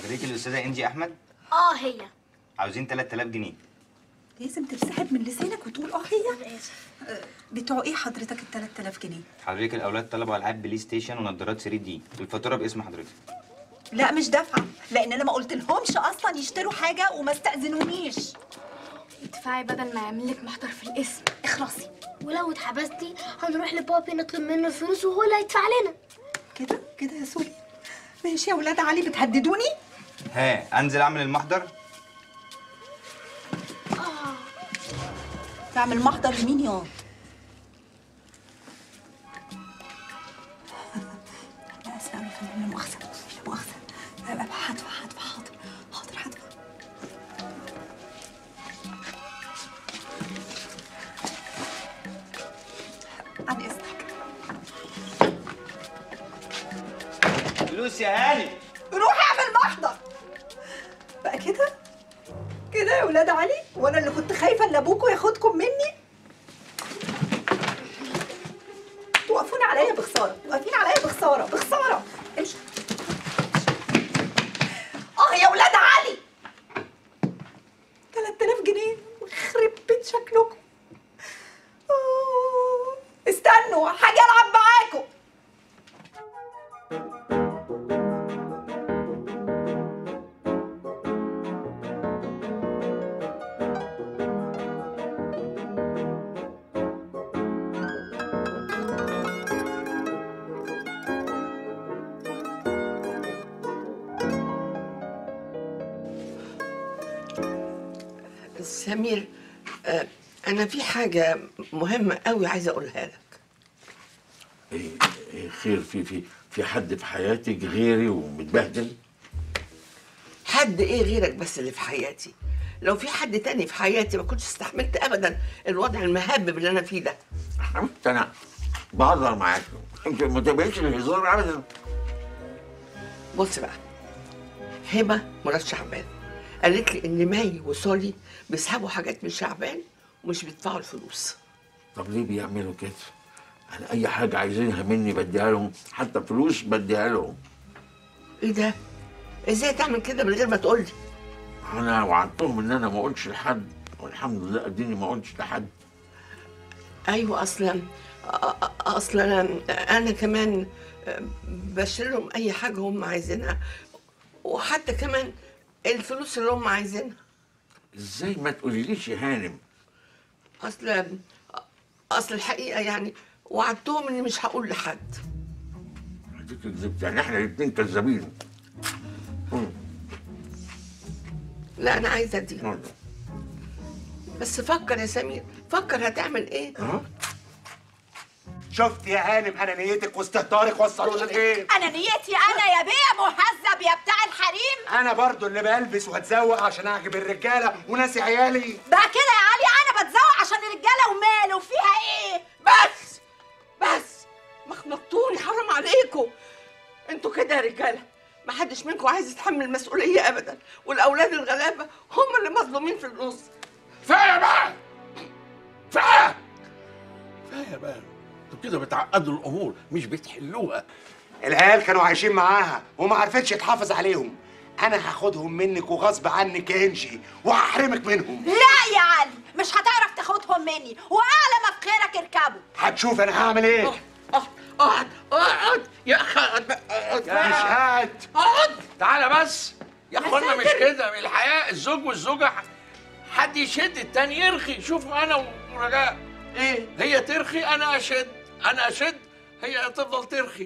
حضرتك الاستاذه انجي احمد اه هي عاوزين 3000 جنيه لازم تنسحب من لسانك وتقول اه هي انا اسف بتوع ايه حضرتك ال 3000 جنيه حضرتك الاولاد طلبوا العاب بلاي ستيشن ونظارات 3 دي الفاتوره باسم حضرتك لا مش دافعه لان انا ما قلت لهمش اصلا يشتروا حاجه وما استاذنونيش ادفعي بدل ما يعمل لك محضر في الاسم اخلصي ولو اتحبستي هنروح لبابي نطلب منه الفلوس وهو اللي هيدفع لنا كده كده يا سوري ماشي يا ولاد علي بتهددوني ها انزل اعمل المحضر تعمل محضر لمين يا لا اسف قوي لا مؤاخذه لا مؤاخذه لا لا هدفع هدفع حاضر حاضر هدفع عن اذنك فلوس يا هاني روح اعمل محضر بقى كده كده يا ولاد علي وانا اللي كنت خايفه ان ابوكوا ياخدكم مني توقفوني عليا بخساره واقفين عليا بخساره بخساره امشي اه يا ولاد علي 3000 جنيه يخرب بيت شكلكم آه، استنوا حاجه العب معاكم سمير آه، انا في حاجه مهمه قوي عايزه اقولها لك إيه إيه خير في في في حد في حياتك غيري ومتبهدل حد ايه غيرك بس اللي في حياتي لو في حد تاني في حياتي ما كنتش استحملت ابدا الوضع المهبب اللي انا فيه ده حبيبتي انا بهزر معاك انت ما تبقيش الهزار ابدا بص بقى هبه مرات شعبان قالت لي ان ماي وسولي بيسحبوا حاجات من شعبان ومش بيدفعوا الفلوس طب ليه بيعملوا كده؟ انا اي حاجه عايزينها مني بديها لهم حتى فلوس بديها لهم ايه ده ازاي تعمل كده من غير ما تقول لي انا وعدتهم ان انا ما اقولش لحد والحمد لله اديني ما قلتش لحد ايوه اصلا أ- أ- اصلا انا انا كمان بشتري لهم اي حاجه هم عايزينها وحتى كمان الفلوس اللي هم عايزينها ازاي ما تقوليليش يا هانم اصل اصل الحقيقه يعني وعدتهم اني مش هقول لحد حضرتك كذبت يعني احنا الاثنين كذابين لا انا عايزه دي ها؟ بس فكر يا سمير فكر هتعمل ايه شفت يا هانم انانيتك واستهتارك وصلوا لايه انا نيتي انا يا بيه مهذب يا بتاع الحريم انا برضو اللي بلبس واتزوق عشان اعجب الرجاله وناسي عيالي بقى كده يا علي انا بتزوق عشان الرجاله وماله فيها ايه بس بس ما خنقتوني حرام عليكم انتوا كده يا رجاله ما حدش منكم عايز يتحمل المسؤوليه ابدا والاولاد الغلابه هم اللي مظلومين في النص كفايه بقى كفايه كفايه بقى انتوا كده بتعقدوا الامور مش بتحلوها العيال كانوا عايشين معاها وما عرفتش تحافظ عليهم انا هاخدهم منك وغصب عنك يا انجي وهحرمك منهم لا يا علي مش هتعرف تاخدهم مني واعلى ما في خيرك اركبوا هتشوف انا هعمل ايه اقعد اقعد اقعد يا اخي اقعد بقى، اقعد مش بقى. قاعد اقعد تعالى بس يا اخوانا مش ساتر. كده الحياه الزوج والزوجه ح- حد يشد التاني يرخي شوفوا انا ورجاء ايه هي ترخي انا اشد انا اشد هي تفضل ترخي